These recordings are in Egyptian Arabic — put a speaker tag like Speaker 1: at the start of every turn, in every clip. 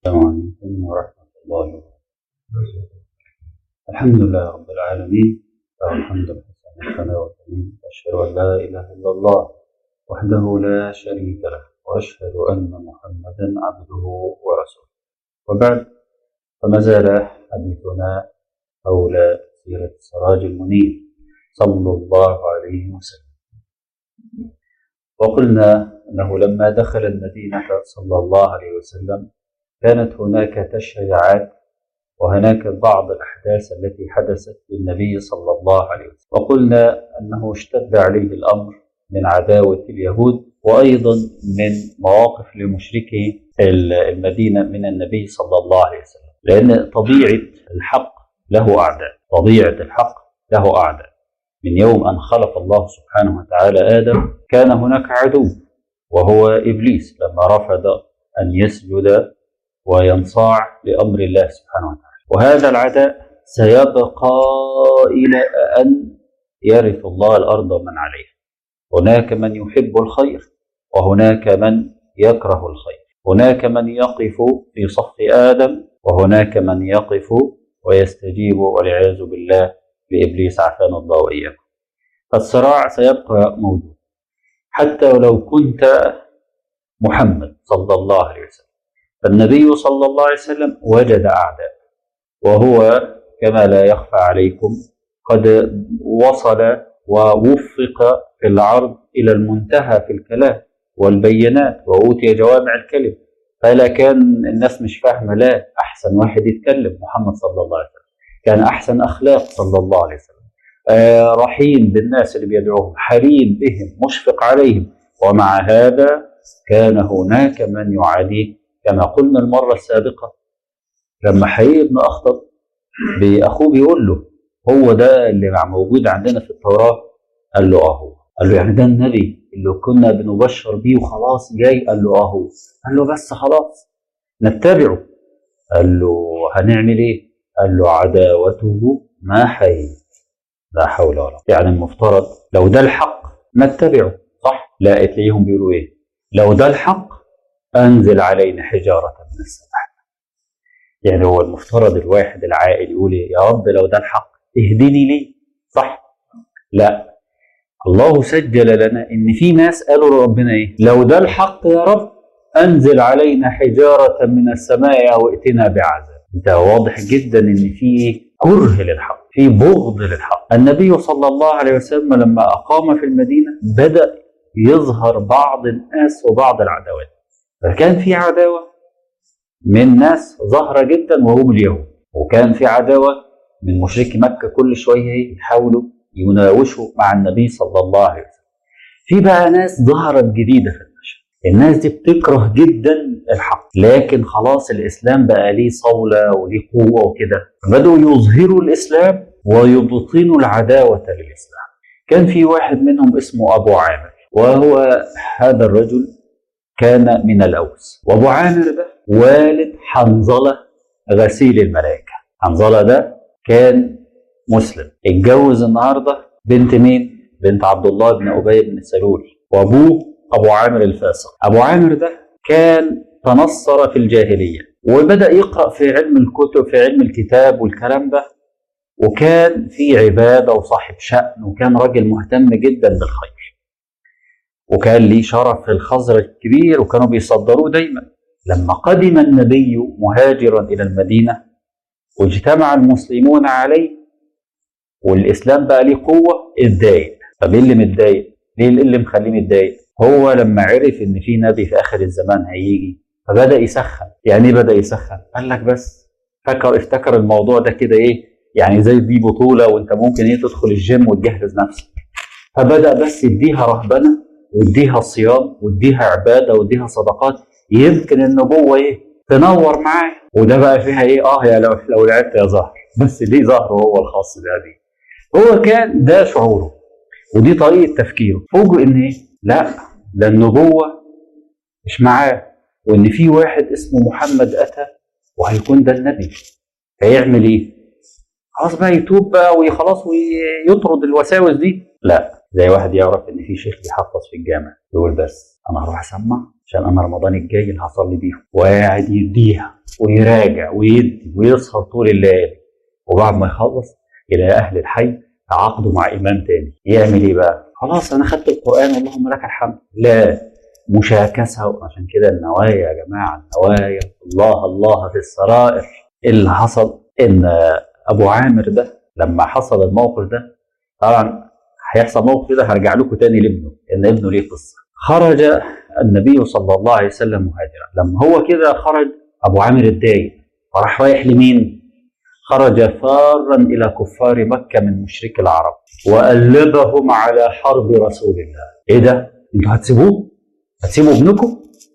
Speaker 1: السلام عليكم ورحمة الله وبركاته الحمد لله رب العالمين له الحمد الحسن والثناء والجميل وأشهد أن لا إله إلا الله وحده لا شريك له وأشهد أن محمدا عبده ورسوله وبعد فما زال حديثنا حول سيرة السراج المنير صلى الله عليه وسلم وقلنا أنه لما دخل المدينة صلى الله عليه وسلم كانت هناك تشريعات وهناك بعض الأحداث التي حدثت للنبي صلى الله عليه وسلم وقلنا أنه اشتد عليه الأمر من عداوة اليهود وأيضا من مواقف لمشركي المدينة من النبي صلى الله عليه وسلم لأن طبيعة الحق له أعداء طبيعة الحق له أعداء من يوم أن خلق الله سبحانه وتعالى آدم كان هناك عدو وهو إبليس لما رفض أن يسجد وينصاع لأمر الله سبحانه وتعالى وهذا العداء سيبقى إلى أن يرث الله الأرض ومن عليها هناك من يحب الخير وهناك من يكره الخير هناك من يقف في صف آدم وهناك من يقف ويستجيب والعياذ بالله لإبليس عافانا الله وإياكم الصراع سيبقى موجود حتى ولو كنت محمد صلى الله عليه وسلم فالنبي صلى الله عليه وسلم وجد أعداء وهو كما لا يخفى عليكم قد وصل ووفق في العرض إلى المنتهى في الكلام والبينات وأوتي جوامع الكلم فلا كان الناس مش فاهمة لا أحسن واحد يتكلم محمد صلى الله عليه وسلم كان أحسن أخلاق صلى الله عليه وسلم آه رحيم بالناس اللي بيدعوهم حليم بهم مشفق عليهم ومع هذا كان هناك من يعاديه كما قلنا المرة السابقة لما حيي بن أخطب بأخوه بيقول له هو ده اللي موجود عندنا في التوراة قال له اه هو قال له يعني ده النبي اللي كنا بنبشر بيه وخلاص جاي قال له اه هو قال له بس خلاص نتبعه قال له هنعمل ايه قال له عداوته ما حييت لا حول ولا قوة يعني المفترض لو ده الحق نتبعه صح لا تلاقيهم بيقولوا ايه لو ده الحق انزل علينا حجارة من السماء يعني هو المفترض الواحد العاقل يقول ايه يا رب لو ده الحق اهدني ليه صح لا الله سجل لنا ان في ناس قالوا لربنا ايه لو ده الحق يا رب انزل علينا حجارة من السماء او ائتنا بعذاب ده واضح جدا ان في كره للحق في بغض للحق النبي صلى الله عليه وسلم لما اقام في المدينة بدأ يظهر بعض الناس وبعض العداوات فكان في عداوة من ناس ظاهرة جدا وهم اليهود وكان في عداوة من مشركي مكة كل شوية يحاولوا يناوشوا مع النبي صلى الله عليه وسلم في بقى ناس ظهرت جديدة في المشهد الناس دي بتكره جدا الحق لكن خلاص الإسلام بقى ليه صولة وليه قوة وكده بدأوا يظهروا الإسلام ويبطنوا العداوة للإسلام كان في واحد منهم اسمه أبو عامر وهو هذا الرجل كان من الأوس وأبو عامر ده والد حنظلة غسيل الملائكة حنظلة ده كان مسلم اتجوز النهاردة بنت مين؟ بنت عبد الله بن أبي بن سلول وأبوه أبو عامر الفاسق أبو عامر ده كان تنصر في الجاهلية وبدأ يقرأ في علم الكتب في علم الكتاب والكلام ده وكان في عبادة وصاحب شأن وكان راجل مهتم جدا بالخير وكان ليه شرف في الخزرج كبير وكانوا بيصدروه دايما لما قدم النبي مهاجرا إلى المدينة واجتمع المسلمون عليه والإسلام بقى ليه قوة اتضايق طب ايه اللي متضايق؟ ليه اللي مخليه متضايق؟ هو لما عرف إن في نبي في آخر الزمان هيجي فبدأ يسخن يعني ايه بدأ يسخن؟ قال لك بس فكر افتكر الموضوع ده كده ايه يعني زي دي بطولة وانت ممكن ايه تدخل الجيم وتجهز نفسك فبدأ بس يديها رهبنة ويديها صيام ويديها عبادة ويديها صدقات يمكن النبوة ايه تنور معاه وده بقى فيها ايه اه يا لو لو لعبت يا زهر بس ليه ظهره هو الخاص ده دي هو كان ده شعوره ودي طريقة تفكيره فوجئ ان ايه لا ده النبوة مش معاه وان في واحد اسمه محمد اتى وهيكون ده النبي هيعمل ايه خلاص بقى يتوب بقى وخلاص ويطرد الوساوس دي لا زي واحد يعرف ان في شيخ بيحفظ في الجامع يقول بس انا هروح اسمع عشان انا رمضان الجاي اللي هصلي بيهم وقاعد يديها ويراجع ويدي ويسهر طول الليل وبعد ما يخلص يلاقي اهل الحي تعاقدوا مع امام تاني يعمل ايه بقى؟ خلاص انا خدت القران اللهم لك الحمد لا مشاكسه عشان كده النوايا يا جماعه النوايا الله الله في السرائر اللي حصل ان ابو عامر ده لما حصل الموقف ده طبعا هيحصل موقف كده هرجع لكم تاني لابنه ان ابنه ليه قصه خرج النبي صلى الله عليه وسلم مهاجرا لما هو كده خرج ابو عامر اتضايق فراح رايح لمين؟ خرج فارا الى كفار مكه من مشرك العرب وقلبهم على حرب رسول الله ايه ده؟ انتوا هتسيبوه؟ هتسيبوا ابنكم؟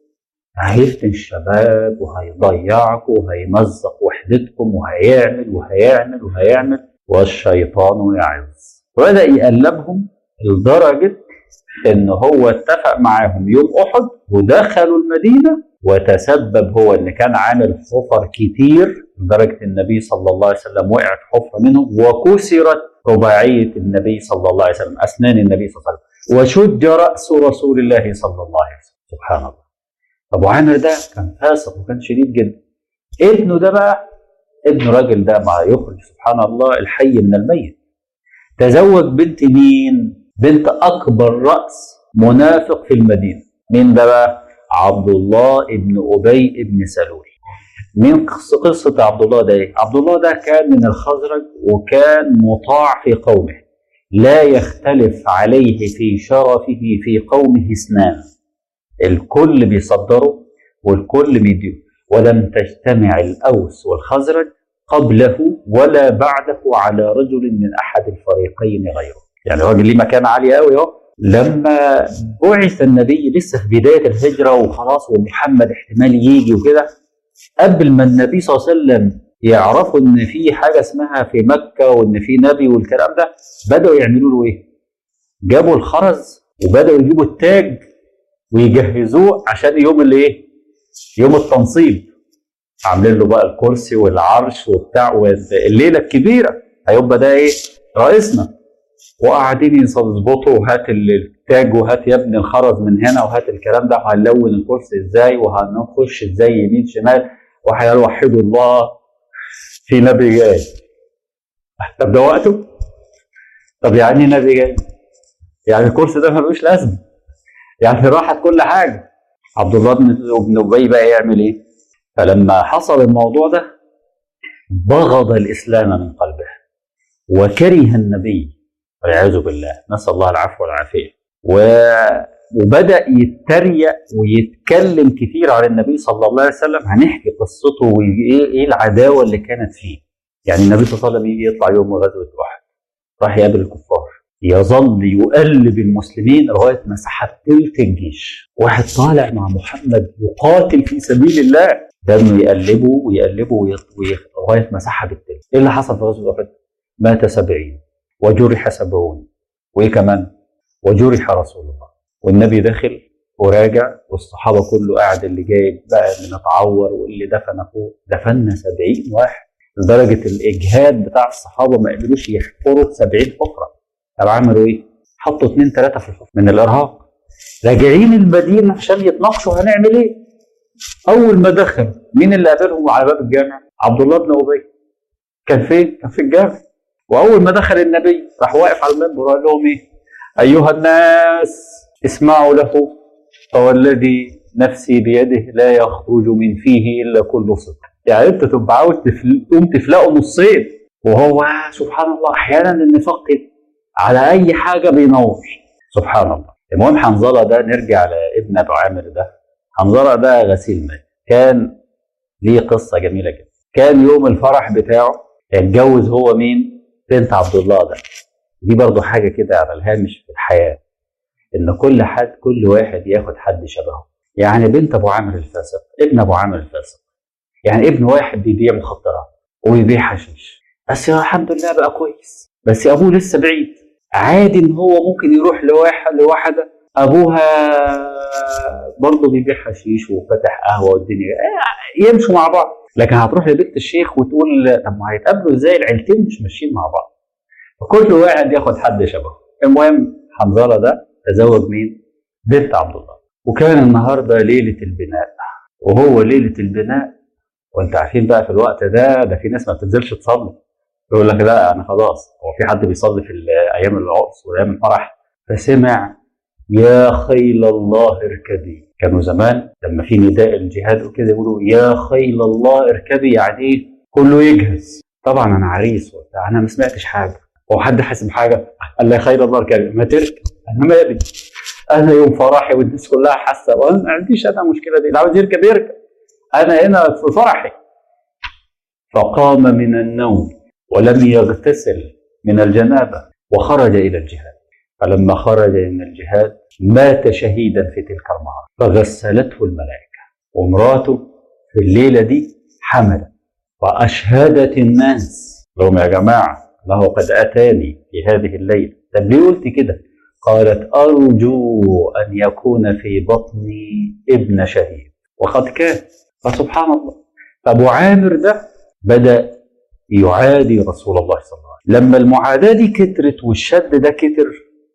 Speaker 1: هيفتن الشباب وهيضيعكم وهيمزق وحدتكم وهيعمل وهيعمل وهيعمل والشيطان يعز وبدا يقلبهم لدرجه ان هو اتفق معاهم يوم احد ودخلوا المدينه وتسبب هو ان كان عامل حفر كتير لدرجه النبي صلى الله عليه وسلم وقع في حفره منهم وكسرت رباعيه النبي صلى الله عليه وسلم اسنان النبي صلى الله عليه وسلم وشج راس رسول الله صلى الله عليه وسلم سبحان الله ابو عامر ده كان فاسق وكان شديد جدا ابنه ده بقى ابن راجل ده ما يخرج سبحان الله الحي من الميت تزوج بنت مين بنت اكبر راس منافق في المدينه مين ده بقى عبد الله ابن ابي ابن سلول مين قصه قصه عبد الله ده ايه عبد الله ده كان من الخزرج وكان مطاع في قومه لا يختلف عليه في شرفه في قومه اثنان الكل بيصدره والكل بيديه ولم تجتمع الاوس والخزرج قبله ولا بعده على رجل من احد الفريقين غيره يعني الراجل ليه مكانه عاليه قوي اهو لما بعث النبي لسه في بدايه الهجره وخلاص ومحمد احتمال يجي وكده قبل ما النبي صلى الله عليه وسلم يعرفوا ان في حاجه اسمها في مكه وان في نبي والكلام ده بداوا يعملوا له ايه؟ جابوا الخرز وبداوا يجيبوا التاج ويجهزوه عشان يوم الايه؟ يوم التنصيب عاملين له بقى الكرسي والعرش وبتاع والليله الكبيره هيبقى ده ايه؟ رئيسنا وقاعدين يظبطوا وهات التاج وهات يا ابني الخرز من هنا وهات الكلام ده وهنلون الكرسي ازاي وهنخش ازاي يمين شمال وهيوحدوا الله في نبي جاي طب ده وقته؟ طب يعني ايه نبي جاي؟ يعني الكرسي ده ملوش لازمه يعني راحت كل حاجه عبد الله بن بن ابي بقى يعمل ايه؟ فلما حصل الموضوع ده بغض الاسلام من قلبه وكره النبي والعياذ بالله نسال الله العفو والعافيه و... وبدا يتريق ويتكلم كتير عن النبي صلى الله عليه وسلم هنحكي قصته وايه ايه العداوه اللي كانت فيه يعني النبي صلى الله عليه وسلم يجي يطلع يوم غزوه احد راح يقابل الكفار يظل يقلب المسلمين لغايه ما سحب تلت الجيش واحد طالع مع محمد يقاتل في سبيل الله ده انه يقلبه ويقلبه لغايه ما سحب التلت ايه اللي حصل في غزوه احد؟ مات سبعين وجرح سبعون وايه كمان؟ وجرح رسول الله والنبي داخل وراجع والصحابه كله قاعد اللي جاي بقى اللي متعور واللي دفن اخوه دفنا سبعين واحد لدرجه الاجهاد بتاع الصحابه ما قدروش يحفروا 70 حفره طب عملوا ايه؟ حطوا اثنين ثلاثه في الحفره من الارهاق راجعين المدينه عشان يتناقشوا هنعمل ايه؟ اول ما دخل مين اللي قابلهم على باب الجامع؟ عبد الله بن ابي كان فين؟ كان في الجامع واول ما دخل النبي راح واقف على المنبر وقال لهم ايه؟ ايها الناس اسمعوا له فوالذي نفسي بيده لا يخرج من فيه الا كل صدق يعني انت تبقى عاوز تفل... تقوم تفلقه نصين وهو سبحان الله احيانا النفاق كده على اي حاجه بينور سبحان الله المهم حنظله ده نرجع لابن ابو عامر ده حنظله ده غسيل مال كان ليه قصه جميله جدا كان يوم الفرح بتاعه اتجوز هو مين بنت عبد الله ده دي برضو حاجه كده على الهامش في الحياه ان كل حد كل واحد ياخد حد شبهه يعني بنت ابو عامر الفاسق ابن ابو عامر الفاسق يعني ابن واحد بيبيع مخدرات وبيبيع حشيش بس الحمد لله بقى كويس بس ابوه لسه بعيد عادي ان هو ممكن يروح لواحد لواحده ابوها برضه بيبيع حشيش وفتح قهوه والدنيا يمشوا مع بعض لكن هتروح لبيت الشيخ وتقول طب ما هيتقابلوا ازاي العيلتين مش ماشيين مع بعض فكل واحد ياخد حد شبهه المهم حنظله ده تزوج مين؟ بنت عبد الله وكان النهارده ليله البناء وهو ليله البناء وانت عارفين بقى في الوقت ده ده في ناس ما بتنزلش تصلي يقول لك لا انا خلاص هو في حد بيصلي في ايام العرس وايام الفرح فسمع يا خيل الله اركبي كانوا زمان لما في نداء الجهاد وكده يقولوا يا خيل الله اركبي يعني ايه كله يجهز طبعا انا عريس وبتاع انا ما سمعتش حاجه هو حد حاسس بحاجه قال لي خير الله اركبي ما تركب انا مالي انا يوم فرحي والناس كلها حاسه وانا ما عنديش انا المشكله دي اللي عاوز يركب يركب انا هنا في فرحي فقام من النوم ولم يغتسل من الجنابه وخرج الى الجهاد فلما خرج من الجهاد مات شهيدا في تلك المعركه فغسلته الملائكه ومراته في الليله دي حملت واشهدت الناس لهم يا جماعه له قد اتاني في هذه الليله طب ليه قلت كده؟ قالت ارجو ان يكون في بطني ابن شهيد وقد كان فسبحان الله فابو عامر ده بدا يعادي رسول الله صلى الله عليه وسلم لما المعاداه دي كترت والشد ده كتر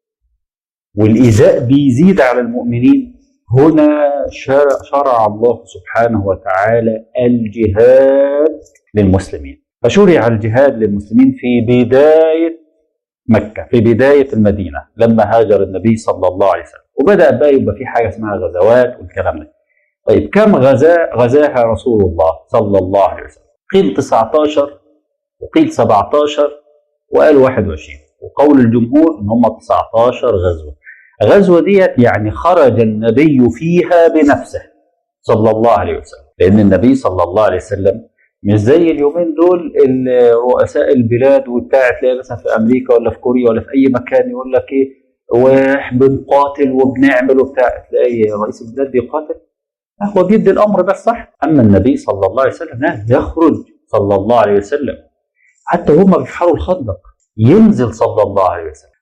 Speaker 1: والايذاء بيزيد على المؤمنين هنا شرع الله سبحانه وتعالى الجهاد للمسلمين فشرع الجهاد للمسلمين في بدايه مكه في بدايه المدينه لما هاجر النبي صلى الله عليه وسلم وبدا بقى يبقى في حاجه اسمها غزوات والكلام ده طيب كم غزا غزاها رسول الله صلى الله عليه وسلم قيل 19 وقيل 17 وقال 21 وقول الجمهور ان هم 19 غزوه غزوه ديت يعني خرج النبي فيها بنفسه صلى الله عليه وسلم لان النبي صلى الله عليه وسلم مش زي اليومين دول رؤساء البلاد وبتاع تلاقي مثلا في امريكا ولا في كوريا ولا في اي مكان يقول لك ايه وبنقاتل وبنعمل وبتاع تلاقي رئيس البلاد بيقاتل هو بيدي الامر بس صح اما النبي صلى الله عليه وسلم لا يخرج صلى الله عليه وسلم حتى هم بيفحروا الخندق ينزل صلى الله عليه وسلم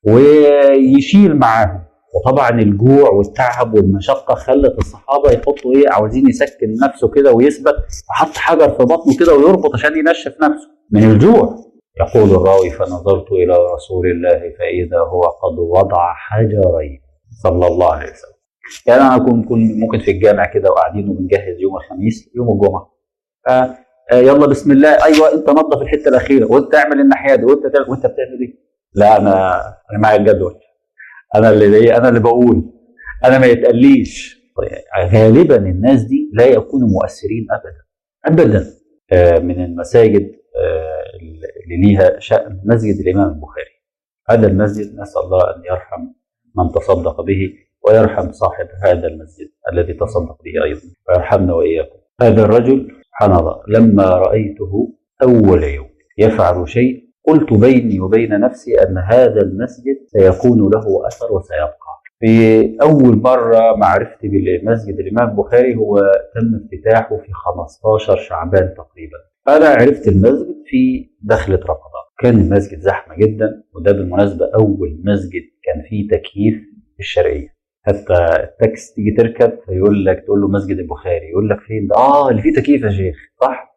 Speaker 1: ويشيل معاهم وطبعا الجوع والتعب والمشقه خلت الصحابه يحطوا ايه عاوزين يسكن نفسه كده ويثبت فحط حجر في بطنه كده ويربط عشان ينشف نفسه من الجوع يقول الراوي فنظرت الى رسول الله فاذا هو قد وضع حجرين صلى الله عليه وسلم يعني انا اكون ممكن في الجامع كده وقاعدين وبنجهز يوم الخميس يوم الجمعه آه يلا بسم الله ايوه انت نظف الحته الاخيره وانت اعمل الناحيه دي وانت تعمل وانت بتعمل ايه؟ لا انا انا معايا الجدول انا اللي ايه انا اللي بقول انا ما يتقليش طيب غالبا الناس دي لا يكونوا مؤثرين ابدا ابدا آه من المساجد آه اللي ليها شأن مسجد الامام البخاري هذا المسجد نسال الله ان يرحم من تصدق به ويرحم صاحب هذا المسجد الذي تصدق به ايضا ويرحمنا واياكم هذا الرجل سبحان الله لما رايته اول يوم يفعل شيء قلت بيني وبين نفسي ان هذا المسجد سيكون له اثر وسيبقى. في اول مره معرفتي بالمسجد الامام البخاري هو تم افتتاحه في 15 شعبان تقريبا. فانا عرفت المسجد في دخله رمضان. كان المسجد زحمه جدا وده بالمناسبه اول مسجد كان فيه تكييف في الشرقيه. حتى التاكس تيجي تركب فيقول لك تقول له مسجد البخاري يقول لك فين ده؟ اه اللي فيه تكييف يا شيخ صح؟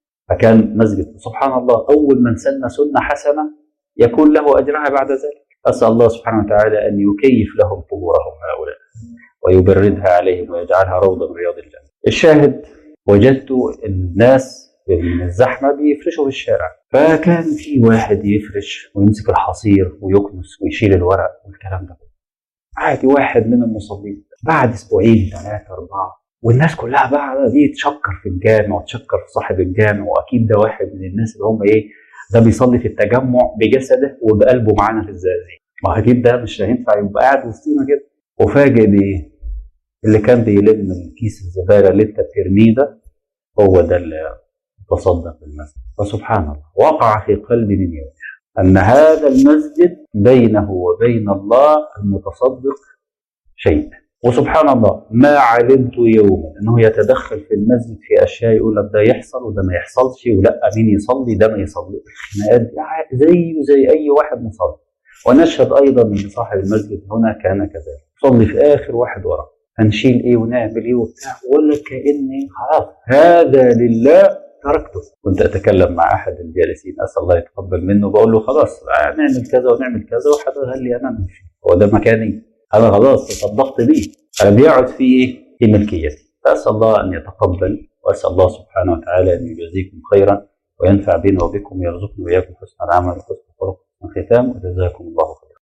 Speaker 1: فكان مسجد سبحان الله أول من سن سنة حسنة يكون له أجرها بعد ذلك أسأل الله سبحانه وتعالى أن يكيف لهم قبورهم هؤلاء ويبردها عليهم ويجعلها روضة من رياض الجنة الشاهد وجدت الناس من الزحمة بيفرشوا في الشارع فكان في واحد يفرش ويمسك الحصير ويكنس ويشيل الورق والكلام ده عادي واحد من المصلين بعد اسبوعين ثلاثة أربعة والناس كلها بقى دي تشكر في الجامع وتشكر في صاحب الجامع واكيد ده واحد من الناس اللي هم ايه ده بيصلي في التجمع بجسده وبقلبه معانا في الزقازيق ما اكيد ده مش هينفع يبقى قاعد وسطينا كده وفاجئ بايه؟ اللي كان بيلم الكيس الزباله اللي انت بترميه ده هو ده اللي تصدق بالمسجد فسبحان الله وقع في قلبي من يوم ان هذا المسجد بينه وبين الله المتصدق شيء وسبحان الله ما علمت يوما انه يتدخل في المسجد في اشياء يقول لك ده يحصل وده ما يحصلش ولا مين يصلي ده ما يصلي الخناقات دي زيه زي اي واحد مصلي ونشهد ايضا ان صاحب المسجد هنا كان كذلك صلي في اخر واحد وراه هنشيل ايه ونعمل ايه وبتاع ولا كاني خلاص هذا لله تركته كنت اتكلم مع احد الجالسين اسال الله يتقبل منه بقول له خلاص نعمل كذا ونعمل كذا وحد قال لي انا ماشي هو ده مكاني انا خلاص تصدقت بيه انا بيقعد في ايه؟ في ملكيتي فاسال الله ان يتقبل وأسأل الله سبحانه وتعالى أن يجازيكم خيرا وينفع بنا وبكم ويرزقنا وإياكم حسن العمل وحسن الخلق والختام وجزاكم الله